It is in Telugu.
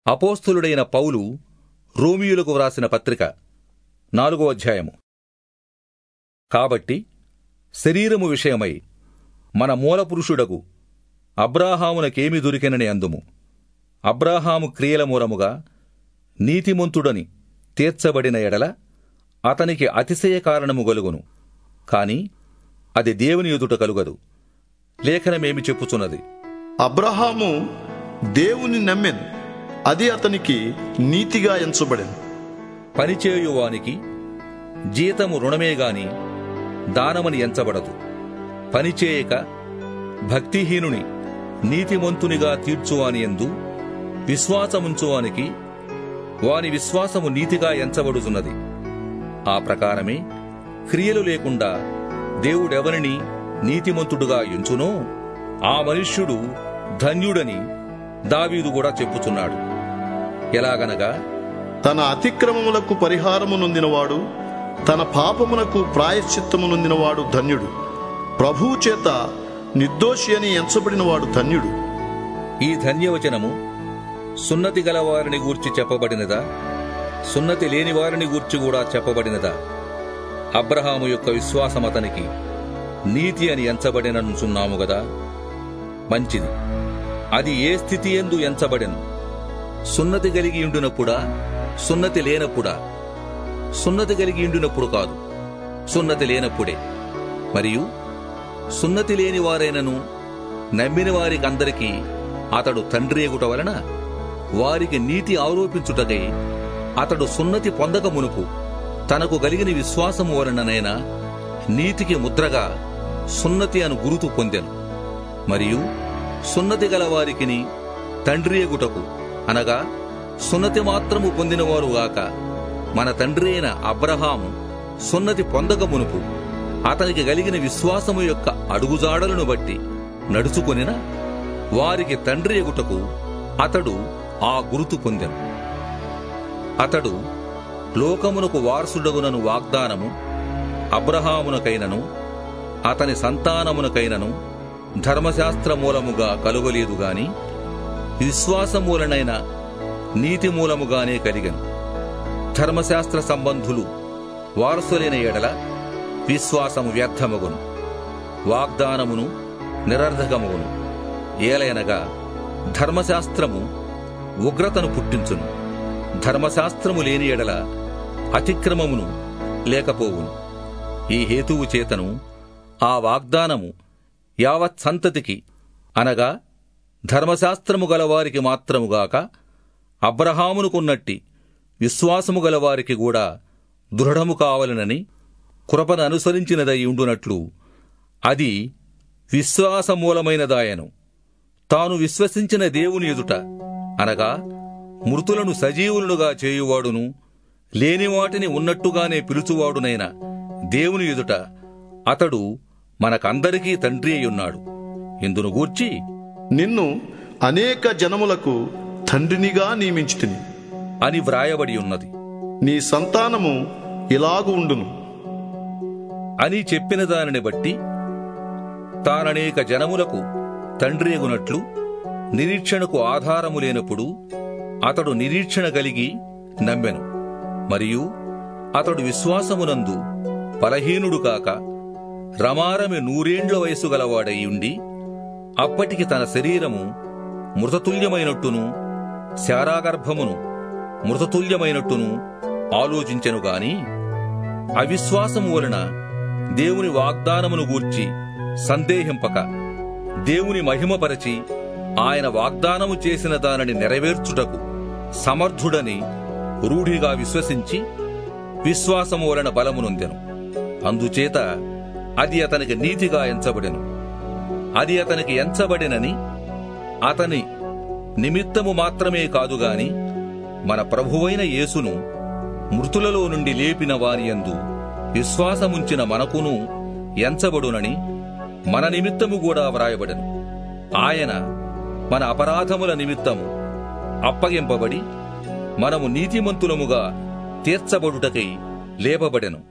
అపోస్తులుడైన పౌలు రోమియులకు వ్రాసిన పత్రిక నాలుగో అధ్యాయము కాబట్టి శరీరము విషయమై మన మూలపురుషుడగు అబ్రాహామునకేమి దొరికెనని అందుము అబ్రాహాము క్రియల మూలముగా నీతిమంతుడని తీర్చబడిన ఎడల అతనికి అతిశయ కారణము గలుగును కాని అది దేవుని ఎదుట కలుగదు లేఖనమేమి చెప్పుచున్నది అబ్రహాము దేవుని నమ్మెను అది అతనికి నీతిగా ఎంచబడెను పనిచేయువానికి జీతము రుణమే గాని దానమని ఎంచబడదు పనిచేయక భక్తిహీనుని నీతిమంతునిగా తీర్చువాని ఎందు విశ్వాసముంచువానికి వాని విశ్వాసము నీతిగా ఎంచబడుతున్నది ఆ ప్రకారమే క్రియలు లేకుండా దేవుడెవరిని నీతిమంతుడుగా ఎంచునో ఆ మనుష్యుడు ధన్యుడని దావీదు కూడా చెప్పుచున్నాడు ఎలాగనగా తన అతిక్రమములకు పరిహారము నొందినవాడు తన పాపమునకు ప్రాయశ్చిత్తము నొందినవాడు ధన్యుడు ప్రభువు చేత నిర్దోషి అని ఎంచబడినవాడు ధన్యుడు ఈ ధన్యవచనము సున్నతి గల వారిని గూర్చి చెప్పబడినదా సున్నతి లేని వారిని గూర్చి కూడా చెప్పబడినదా అబ్రహాము యొక్క విశ్వాసం అతనికి నీతి అని ఎంచబడిననుచున్నాము గదా మంచిది అది ఏ స్థితి ఎందు ఎంచబడెను సున్నతి కలిగి ఉండినప్పుడా సున్నతి లేనప్పుడా సున్నతి కలిగి ఉండినప్పుడు కాదు సున్నతి లేనప్పుడే మరియు సున్నతి లేని వారైనను నమ్మిన వారికందరికీ అతడు తండ్రి ఎగుట వలన వారికి నీతి ఆరోపించుటకై అతడు సున్నతి పొందక మునుపు తనకు కలిగిన విశ్వాసము వలననైనా నీతికి ముద్రగా సున్నతి అను గురుతు పొందెను మరియు సున్నతి గల వారికిని తండ్రి ఎగుటకు అనగా సున్నతి మాత్రము పొందినవారుగాక మన తండ్రి అయిన అబ్రహాము సున్నతి పొందక మునుపు అతనికి కలిగిన విశ్వాసము యొక్క అడుగుజాడలను బట్టి నడుచుకొనిన వారికి తండ్రి ఎగుటకు అతడు ఆ గురుతు పొందెను అతడు లోకమునకు వారసుడగునను వాగ్దానము అబ్రహామునకైనను అతని సంతానమునకైనను ధర్మశాస్త్ర మూలముగా కలుగలేదు గాని విశ్వాసమూలనైన నీతి మూలముగానే కలిగను ధర్మశాస్త్ర సంబంధులు వారసులైన ఎడల విశ్వాసము వ్యర్థమగును వాగ్దానమును నిరర్ధకమగును ఏలయనగా ధర్మశాస్త్రము ఉగ్రతను పుట్టించును ధర్మశాస్త్రము లేని ఎడల అతిక్రమమును లేకపోవును ఈ హేతువు చేతను ఆ వాగ్దానము యావత్ సంతతికి అనగా ధర్మశాస్త్రము గలవారికి మాత్రముగాక అబ్రహామునుకున్నట్టి విశ్వాసము గలవారికి కూడా దృఢము కావలనని కృపను అనుసరించినదై ఉండునట్లు అది విశ్వాసమూలమైనదాయను తాను విశ్వసించిన దేవుని ఎదుట అనగా మృతులను సజీవులుగా చేయువాడును లేని వాటిని ఉన్నట్టుగానే పిలుచువాడునైన దేవుని ఎదుట అతడు మనకందరికీ తండ్రి అయ్యున్నాడు ఇందును గూర్చి నిన్ను అనేక జనములకు తండ్రినిగా నియమించితిని అని వ్రాయబడి ఉన్నది నీ సంతానము ఇలాగు ఉండును అని చెప్పిన దానిని బట్టి తాననేక జనములకు తండ్రి అగునట్లు నిరీక్షణకు ఆధారము లేనప్పుడు అతడు నిరీక్షణ కలిగి నమ్మెను మరియు అతడు విశ్వాసమునందు బలహీనుడు కాక రమారమి నూరేండ్ల వయసు గలవాడై ఉండి అప్పటికి తన శరీరము మృతతుల్యమైనట్టును శారాగర్భమును మృతతుల్యమైనట్టును ఆలోచించెను గాని అవిశ్వాసము వలన దేవుని వాగ్దానమును గూర్చి సందేహింపక దేవుని మహిమపరచి ఆయన వాగ్దానము చేసిన దానిని నెరవేర్చుటకు సమర్థుడని రూఢిగా విశ్వసించి విశ్వాసము వలన బలమునొందెను అందుచేత అది అతనికి నీతిగా ఎంచబడెను అది అతనికి ఎంచబడినని అతని నిమిత్తము మాత్రమే కాదుగాని మన ప్రభువైన యేసును మృతులలో నుండి లేపిన వారియందు విశ్వాసముంచిన మనకును ఎంచబడునని మన నిమిత్తము కూడా వ్రాయబడెను ఆయన మన అపరాధముల నిమిత్తము అప్పగింపబడి మనము నీతిమంతులముగా తీర్చబడుటకై లేపబడెను